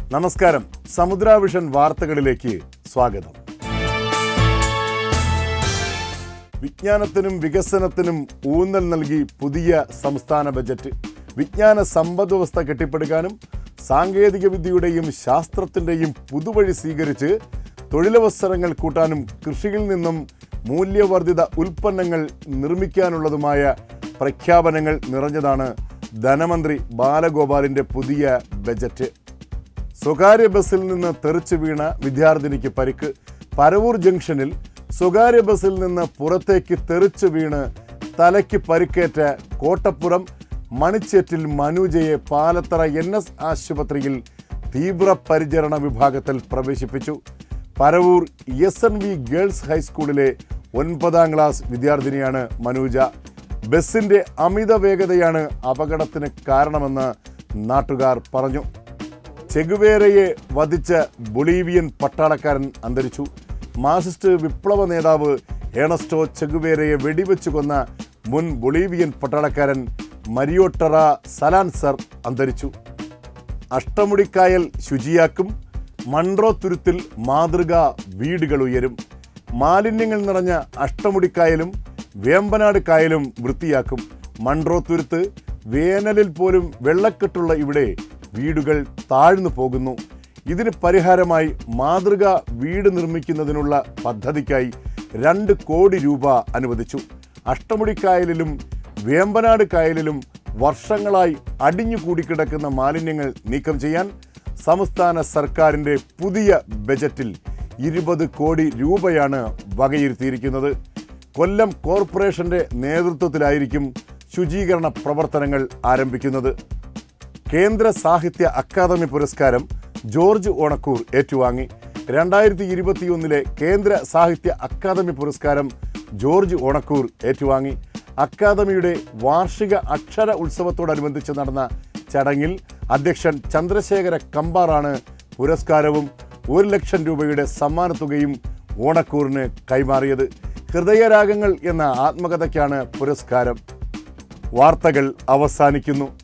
നമസ്കാരം സമുദ്രാവിഷൻ വാർത്തകളിലേക്ക് സ്വാഗതം വിജ്ഞാനത്തിനും വികസനത്തിനും ഊന്നൽ നൽകി പുതിയ സംസ്ഥാന ബജറ്റ് വിജ്ഞാന സമ്പദ് വ്യവസ്ഥ കെട്ടിപ്പടുക്കാനും സാങ്കേതിക വിദ്യയുടെയും ശാസ്ത്രത്തിന്റെയും പുതുവഴി സ്വീകരിച്ച് തൊഴിലവസരങ്ങൾ കൂട്ടാനും കൃഷിയിൽ നിന്നും മൂല്യവർദ്ധിത ഉൽപ്പന്നങ്ങൾ നിർമ്മിക്കാനുള്ളതുമായ പ്രഖ്യാപനങ്ങൾ നിറഞ്ഞതാണ് ധനമന്ത്രി ബാലഗോപാലിന്റെ പുതിയ ബജറ്റ് സ്വകാര്യ ബസ്സിൽ നിന്ന് തെറിച്ചു വീണ വിദ്യാർത്ഥിനിക്ക് പരിക്ക് പരവൂർ ജംഗ്ഷനിൽ സ്വകാര്യ ബസ്സിൽ നിന്ന് പുറത്തേക്ക് തെറിച്ചു വീണ് തലയ്ക്ക് പരിക്കേറ്റ കോട്ടപ്പുറം മണിച്ചേറ്റിൽ മനുജയെ പാലത്തറ എൻ എസ് ആശുപത്രിയിൽ തീവ്രപരിചരണ വിഭാഗത്തിൽ പ്രവേശിപ്പിച്ചു Paravur S N V girls ഹൈസ്കൂളിലെ ഒൻപതാം ക്ലാസ് വിദ്യാർത്ഥിനിയാണ് മനുജ ബസിന്റെ അമിത വേഗതയാണ് അപകടത്തിന് കാരണമെന്ന് നാട്ടുകാർ പറഞ്ഞു ചെഗുവേരയെ വധിച്ച ബൊളീവിയൻ പട്ടാളക്കാരൻ അന്തരിച്ചു മാർസിസ്റ്റ് വിപ്ലവ നേതാവ് ഏണസ്റ്റോ ചെഗുവേരയെ വെടിവെച്ചു കൊന്ന മുൻ ബൊളീവിയൻ പട്ടാളക്കാരൻ മരിയോട്ടറ സലാൻസർ അന്തരിച്ചു അഷ്ടമുടിക്കായൽ ശുചിയാക്കും മൺട്രോ തുരുത്തിൽ മാതൃകാ വീടുകൾ ഉയരും മാലിന്യങ്ങൾ നിറഞ്ഞ അഷ്ടമുടിക്കായലും വേമ്പനാട് കായലും വൃത്തിയാക്കും മൺട്രോ തുരുത്ത് വേനലിൽ പോലും വെള്ളക്കെട്ടുള്ള ഇവിടെ വീടുകൾ താഴ്ന്നു പോകുന്നു ഇതിന് പരിഹാരമായി മാതൃകാ വീട് നിർമ്മിക്കുന്നതിനുള്ള പദ്ധതിക്കായി രണ്ട് കോടി രൂപ അനുവദിച്ചു അഷ്ടമുടിക്കായലിലും വേമ്പനാട് കായലിലും വർഷങ്ങളായി അടിഞ്ഞു കൂടിക്കിടക്കുന്ന മാലിന്യങ്ങൾ നീക്കം ചെയ്യാൻ സംസ്ഥാന സർക്കാരിന്റെ പുതിയ ബജറ്റിൽ ഇരുപത് കോടി രൂപയാണ് വകയിരുത്തിയിരിക്കുന്നത് കൊല്ലം കോർപ്പറേഷന്റെ നേതൃത്വത്തിലായിരിക്കും ശുചീകരണ പ്രവർത്തനങ്ങൾ ആരംഭിക്കുന്നത് കേന്ദ്ര സാഹിത്യ അക്കാദമി പുരസ്കാരം ജോർജ് ഓണക്കൂർ ഏറ്റുവാങ്ങി രണ്ടായിരത്തി ഇരുപത്തിയൊന്നിലെ കേന്ദ്ര സാഹിത്യ അക്കാദമി പുരസ്കാരം ജോർജ് ഓണക്കൂർ ഏറ്റുവാങ്ങി അക്കാദമിയുടെ വാർഷിക അക്ഷര ഉത്സവത്തോടനുബന്ധിച്ച് നടന്ന ചടങ്ങിൽ അധ്യക്ഷൻ ചന്ദ്രശേഖര കമ്പാറാണ് പുരസ്കാരവും ഒരു ലക്ഷം രൂപയുടെ സമ്മാനത്തുകയും ഓണക്കൂറിന് കൈമാറിയത് ഹൃദയരാഗങ്ങൾ എന്ന ആത്മകഥയ്ക്കാണ് പുരസ്കാരം വാർത്തകൾ അവസാനിക്കുന്നു